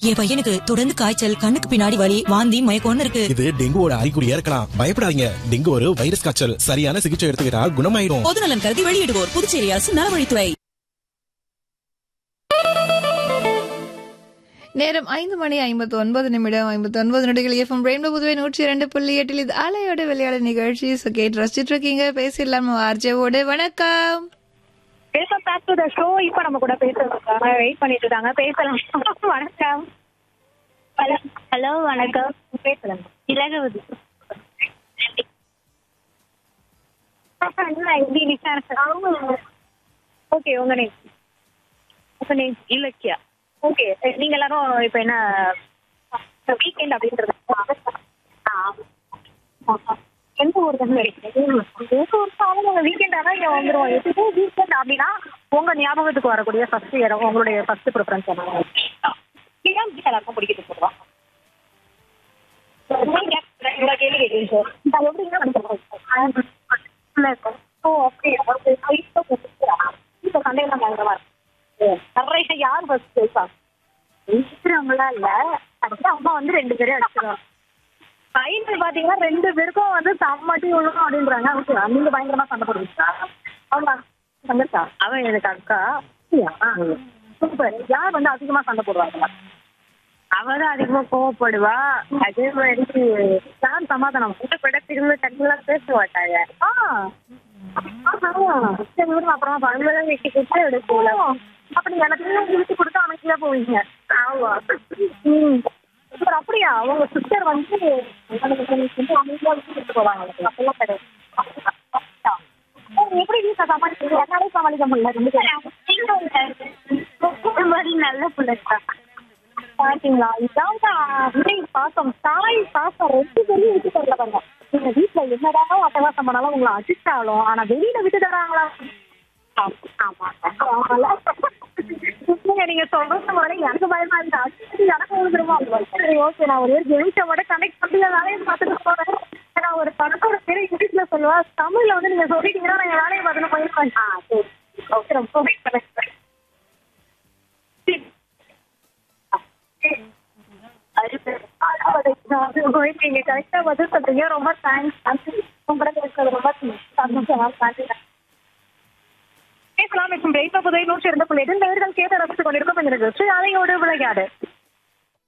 என் பையனுக்கு தொடர்ந்து காய்ச்சல் கண்ணுக்கு பின்னாடி வலி வாந்தி மயக்கம்னு இருக்கு இது டெங்குவோட அறிகுறியா இருக்கலாம் பயப்படாதீங்க டெங்கு ஒரு வைரஸ் காய்ச்சல் சரியான சிகிச்சை எடுத்துக்கிட்டா குணமாயிடும் பொது நலன் கருதி வெளியிடுவோர் புதுச்சேரி அரசு நலவழித்துறை நேரம் ஐந்து மணி ஐம்பத்தி ஒன்பது நிமிடம் ஐம்பத்தி ஒன்பது நொடிகள் எஃப்எம் ரெயின்போ புதுவை நூற்றி இரண்டு புள்ளி எட்டில் இது அலையோட விளையாட நிகழ்ச்சி ஸோ கேட்டு ரசிச்சுட்டு இருக்கீங்க பேசிடலாம் ஆர்ஜேவோட வணக்கம் welcome back to the show இப்போ நம்ம கூட பேசுறதுக்காக வெயிட் பண்ணிட்டு இருக்காங்க பேசலாம் வணக்கம் ஹலோ ஹலோ வணக்கம் பேசலாம் இலகவதி ஓகே உங்க நேம் உங்க நேம் இலக்கியா ஓகே நீங்க எல்லாரும் இப்போ என்ன வீக்கெண்ட் அப்படின்றது எந்த ஊர் தான் எங்க ஊர் அவங்க வீக்கெண்ட் ஆனா இங்க வந்துருவோம் எப்படியும் வீக்கெண்ட் அப்படின்னா உங்க ஞாபகத்துக்கு வரக்கூடிய ஃபர்ஸ்ட் இடம் உங்களுடைய ஃபர்ஸ்ட் ப்ரிஃபரன்ஸ் என்ன ஏன் இப்படி எல்லாருக்கும் பிடிக்குது சொல்லுவா நீங்க இந்த கேள்வி கேட்டீங்க சார் நான் எப்படிங்க நினைக்கிறேன் ஓ அப்படியா இப்போ சண்டையெல்லாம் பயங்கரமா இருக்கு நிறைய யார் ஃபர்ஸ்ட் பேசா இருக்கிறவங்களா இல்ல அடுத்து அம்மா வந்து ரெண்டு பேரும் அடிச்சிருவாங்க ஃபைனல் பாத்தீங்கன்னா ரெண்டு பேருக்கும் வந்து சம்மட்டி விழுணும் அப்படின்றாங்க ஓகே நீங்க பயங்கரமா சண்டை போடுவீங்களா அவங்க சங்கச்சா அவன் எனக்கு அக்கா சூப்பர் யார் வந்து அதிகமா சண்டை போடுவாங்க அவ தான் அதிகமா கோவப்படுவா அதே மாதிரி யார் சமாதானம் கூட்டப்பட திரும்ப தண்ணிலாம் பேச மாட்டாங்க ஆ சரி விடுங்க அப்புறமா பழங்கெல்லாம் வெட்டி கொடுத்து எடுக்கலாம் அப்படி எல்லாத்தையும் இழுத்து கொடுத்து அமைதியா போவீங்க ஆமா ம் சூப்பர் அப்படியா உங்க சிஸ்டர் வந்து அமைதியா விட்டு கொடுத்து போவாங்க அப்பெல்லாம் கிடையாது நீங்க எப்படி வீட்டுல சமாளிக்கிறீங்க என்னாலே சமாளிக்க முடியல ரெண்டு பேரும் மாதிரி நல்ல பிள்ளைக்கா பாத்தீங்களா இதான் விதை பாசம் தாய் பாசம் ரெண்டு பேரும் விட்டு தரல பாருங்க நீங்க வீட்டுல என்னதான் அட்டகாசம் பண்ணாலும் உங்களை அடிச்சாலும் ஆனா வெளியில விட்டு தராங்களா ஆமா ஆமால நீங்க சொல்றது மாதிரி எனக்கு பயமா இருக்கு அடிச்சு எனக்கு விழுந்துருமா சரி ஓகே நான் ஒரு ஜெயிச்ச கனெக்ட் பண்ணி வேலையை பார்த்துட்டு போறேன் நான் ஒரு படத்தோட பேரு இங்கிலீஷ்ல சொல்லுவா தமிழ்ல வந்து நீங்க சொல்லிட்டீங்கன்னா நான் என் வேலையை பார்த்துட்டு போயிருப்பேன் ஆ சரி ஓகே ரொம்ப வெயிட் பண்ணேன் நீங்க கரெக்டா பதில் சொல்றீங்க ரொம்ப தேங்க்ஸ் உங்களோட பேசுறது ரொம்ப சந்தோஷமா பேசலாம் மற்றும் பிரேக் புதை நூற்றி இரண்டு புள்ளி எட்டு நேர்கள் கேட்டு ரசித்துக் கொண்டிருக்கும் இந்த நிகழ்ச்சி அதையோடு விளையாடு